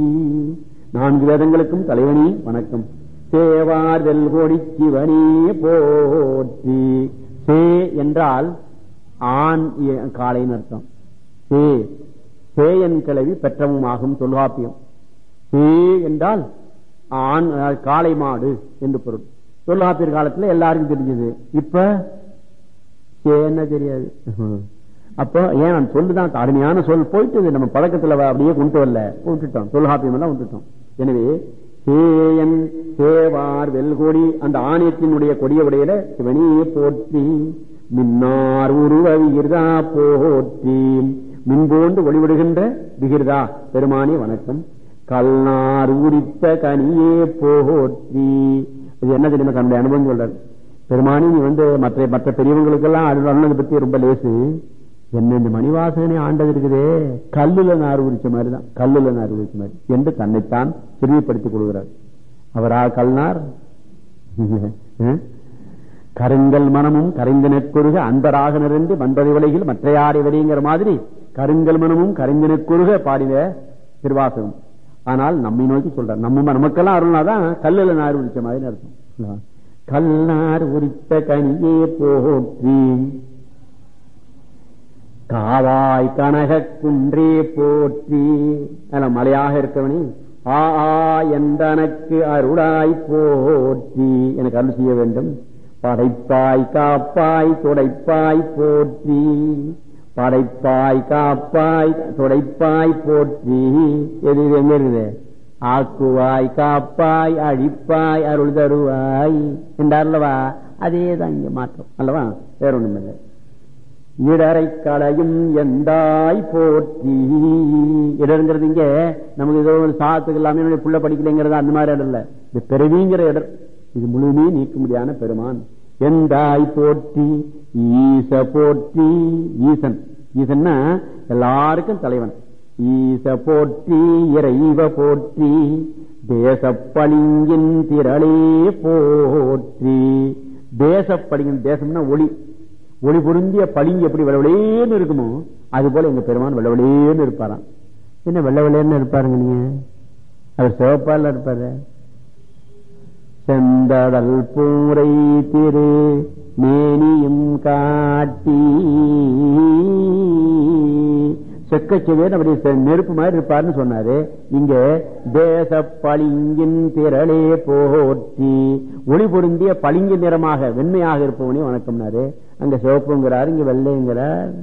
நான்கு வேதங்களுக்கும் தலைவனி வணக்கம் சேவார்தல் கோடி சிவனே போற்றி சே என்றால் ஆண் எ- காளைன்னு அர்த்தம் சே சேயன் கிளவி பெற்றவும் ஆகும் தொல்காப்பியம் சே என்றால் ஆண் அதாவது காளை மாடு என்று பொருள் தொல்காப்பியர் காலத்துல எல்லாருக்கும் தெரிஞ்சது இப்ப என்ன தெரியாது அப்போ ஏன் நான் சொல்லுதான் அருமையான சொல் போயிட்டு நம்ம பழக்கத்துல வ- அப்படியே கொண்டு வரல விட்டுட்டோம் தொல்காப்பியம் எல்லாம் விட்டுட்டோம் எனவே சேயன் சேவார் வெல்கொடி அந்த ஆணையத்தினுடைய கொடிய உடையில சிவனியே போற்றி மின்னார் உருவ விகிர்தா போற்றி மின்போண்டு ஒளிவிடுகின்ற விகிர்தா பெருமானே வணக்கம் கல்நார் உரித்த கனியே போற்றி இது என்ன தெரியுமா தன்னுடைய அனுபவம் சொல்றாரு பெருமானி நீ வந்து மற்ற மற்ற பெரியவங்களுக்கெல்லாம் அருள் அருளதை பத்தி ரொம்ப லேசு என்ன இந்த மணிவாசகனை ஆண்டது இருக்குதே கல்லுல நார் உரிச்ச மாதிரிதான் கல்லுல நார் உரிச்ச மாதிரி என்று தன்னைத்தான் சிறுமைப்படுத்திக் கொள்கிறார் அவரா கல்நார் அஹ்? கருங்கல் மனமும் கரைந்த நெற்குருக அன்பராக நிறைந்து வந்ததை விலையில் மற்றையாரை விலைங்கிற மாதிரி கருங்கல் மனமும் கரைந்த நெற்குருக பாடின திருவாசகம் ஆனால் நம்மை நோக்கி சொல்றார் நம்ம நமக்கெல்லாம் அருள்னாதான் கல்லுல நார் உரிச்ச மாதிரி அர்த்தம் கல்லார் உரித்த கனியே போற்றி காவாய் கனக குன்றே போற்றி அல்ல மலையாக இருக்கவனே ஆ ஆ என்றனக்கு அருளாய் போற்றி எனக்கு அருள் செய்ய வேண்டும் படைப்பாய் காப்பாய் துடைப்பாய் போற்றி படைப்பாய் காப்பாய் துடைப்பாய் போற்றி எது இது எங்க இருக்குது ஆக்குவாய் காப்பாய் அழிப்பாய் அருள் தருவாய் என்றார்லவா அதேதான் இங்க மாற்றம் அல்லவா வேற ஒண்ணும் இல்லை இடரை களையும் எந்தாய் போற்றி இடருங்கிறது இங்க நமக்கு ஏதோ ஒரு சாத்துக்கு எல்லாமே என்னுடைய புள்ள படிக்கலைங்கிறது அந்த மாதிரி இடம் இல்ல இது பிறவிங்கிற இடம் இது முழுமே நீக்க முடியாத பெருமான் எந்தாய் போற்றி ஈச போற்றி ஈசன் ஈசன்னா எல்லாருக்கும் தலைவன் ஈச போற்றி இறைவ போற்றி தேசப்பளிங்கின் திரளே போற்றி தேசப்பளிங்கின் தேசம்னா ஒளி ஒளி பொருந்திய பளிங்கு எப்படி வெள்ளவெளேன்னு இருக்குமோ அது போல எங்க பெருமான் வெள்ளவெளேன்னு இருப்பாராம் என்ன வெள்ளவெளேன்னு இருப்பாருங்க நீங்க அவர் சிவப்பால இருப்பாரு செந்தடல் பூரை திரு மேனியும் காட்டி செக்கச்செவேன் அப்படி செ- நெருப்பு மாதிரி இருப்பாருன்னு சொன்னாரு இங்க தேச பளிங்கின் திரளே போற்றி ஒளி பொருந்திய பளிங்கு நிறமாக வெண்மையாக இருப்பவனே வணக்கம்னாரு அங்க சிவப்புங்கிறார் இங்க வெள்ளைங்கிறார்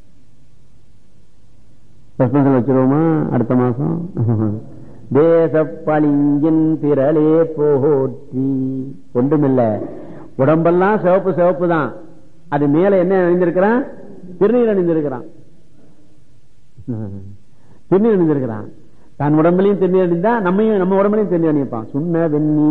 பிரசனத்தில் வச்சிருவோமா அடுத்த மாசம் தேச பளிங்கின் திரளே போற்றி ஒன்றுமில்ல உடம்பெல்லாம் சிவப்பு சிவப்பு தான் அது மேல என்ன அணிந்திருக்கிறான் திருநீர் அணிந்திருக்கிறான் திருநீர் அணிந்திருக்கிறான் தன் உடம்புலையும் திருநீர் அணிந்தா நம்மையும் நம்ம உடம்புலையும் திருநீர் அணிப்பான் சுண்ண வெண்ணி